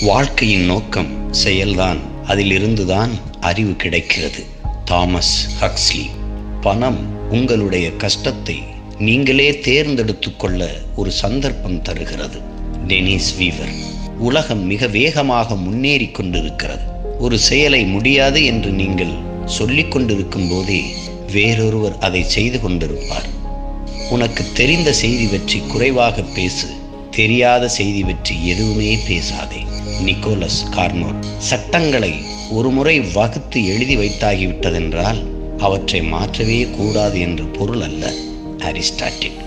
வாழ்க்கையின் நோக்கம் செயல்தான் அதிலிருந்துதான் அறிவு கிடைக்கிறது தாமஸ் ஹக்ஸ்லி பணம் உங்களுடைய கஷ்டத்தை நீங்களே தேர்ந்தெடுத்து கொள்ள ஒரு சந்தர்ப்பம் தருகிறது டெனிஸ் வீவர் உலகம் மிக வேகமாக முன்னேறி கொண்டிருக்கிறது ஒரு செயலை முடியாது என்று நீங்கள் சொல்லிக் கொண்டிருக்கும் போதே வேறொருவர் அதை செய்து கொண்டிருப்பார் உனக்கு தெரிந்த செய்தி பற்றி குறைவாக பேசு தெரியாத செய்தி பற்றி எதுவுமே பேசாதே நிக்கோலஸ் கார்னோட் சட்டங்களை ஒருமுறை வகுத்து எழுதி வைத்தாகிவிட்டதென்றால் அவற்றை மாற்றவே கூடாது என்று பொருள் அல்ல அரிஸ்டாட்டில்